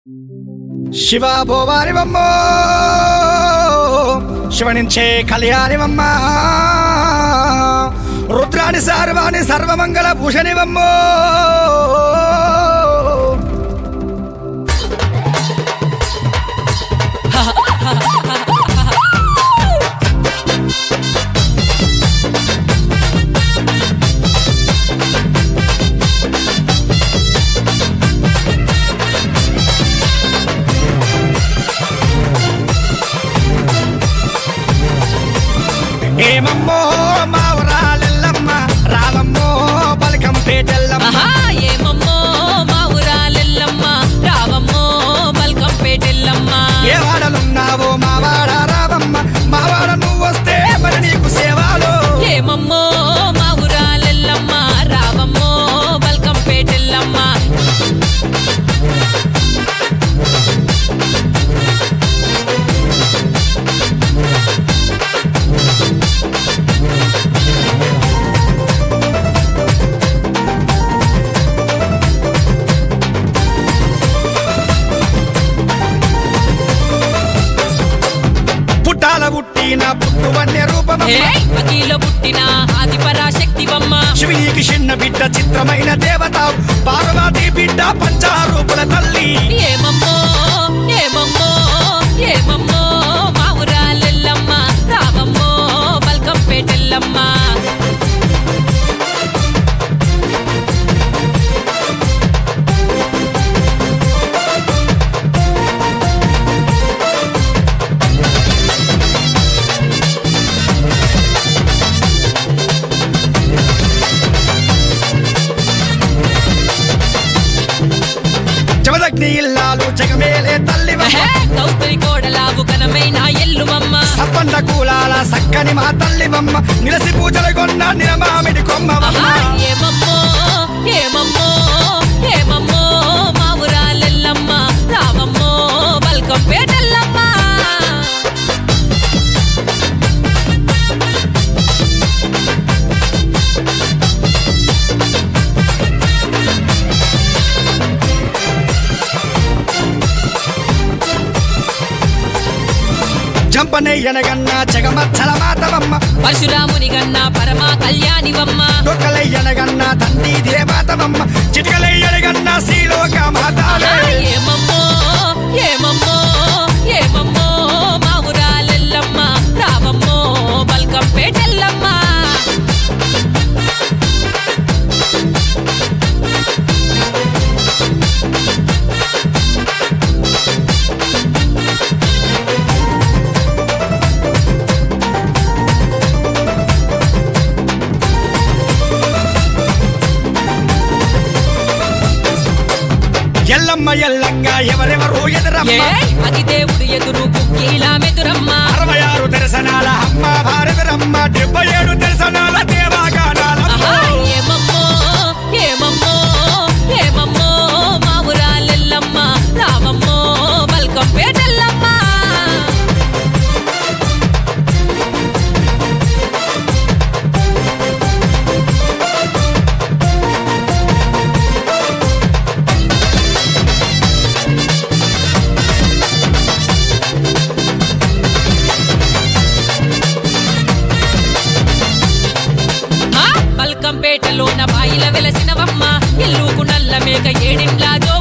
శివ భోవారివమ్మో శివనించే కళ్యాణివమ్మ రుద్రాణి సార్వాణి సర్వమంగళ భూషణివమ్మో ఏమమ్మో మావరాలెల్లమ్మ రామమ్మో బలకం పేటెల్లమ్మ ఆహా ఏమమ్మో మా ఊరాలెల్లమ్మ రావమ్మో మల్కంపేటెల్లమ్మ ఏ వాడలున్నావో మావాడ రావమ్మ మావాడ నువ్వు వస్తే మరి నీకు సేవాలో ఏమమ్మో మా ఊరాలెల్లమ్మ రావమ్మో మల్కంపేటెల్లమ్మ పుట్టాల పుట్టిన పుట్టువన్య రూపమమ్మ ఏయ్ అగిలో పుట్టిన ఆది పరాశక్తివమ్మ శివునికి చిన్న బిడ్డ చిత్రమైన దేవత పార్వతి బిడ్డ పంచారూపుల తల్లి ఏమమ్మో ఏమమ్మో ఏమమ్మో మా ఊరాలెల్లమ్మ రావమ్మో మల్కంపేటెల్లమ్మ జమదగ్ని ఇల్లాలు జగమేలే తల్లి కౌతరి కోడలావు కనమైన ఎల్లువమ్మ సప్పండ కూలాల సక్కని మా తల్లివమ్మ నిలసి పూజలు కొన్న నిరమామిడి కొమ్మవమ్మ ఆహా, ఏమమ్మో ఏమమ్మో ఏమమ్మో మా ఊరాలెల్లమ్మ రావమ్మో బల్కంపేటెల్లమ్మ జంపనెయ్యనగన్న జగమచ్చల మాతవమ్మ పరశురాముని గన్న పరమా కళ్యాణివమ్మ డొక్కలెయ్యనగన్న తండ్రి దేవతవమ్మ చిటికలెయ్యనగన్న శ్రీలోక మాతావే ఆహా, ఏమమ్మో ఏమమ్మో ఏమమ్మో మా ఊరాలెల్లమ్మ రావమ్మో బల్కంపేటెల్లమ్మ ఎల్లమ్మ ఎల్లంగా ఎవరెవరు ఎదురమ్మ ఏయ్, అది దేవుడు ఎదురు కుక్కీలా మెదురమ్మ అరవై ఆరు దర్శనాల అమ్మ భారతరమ్మ డెబ్బై ఏడు దర్శనాల దేవాగానాలమ్మ ఆహా, ఏమమ్మో ఏమమ్మో ఏమమ్మో మా ఊరాలెల్లమ్మ రావమ్మో బల్కంపేటెల్లమ్మ ఆ, బల్కంపేటలోన బాయిల వెలసినవమ్మ ఇల్లుకు నల్ల మేక ఏడిండ్లా జో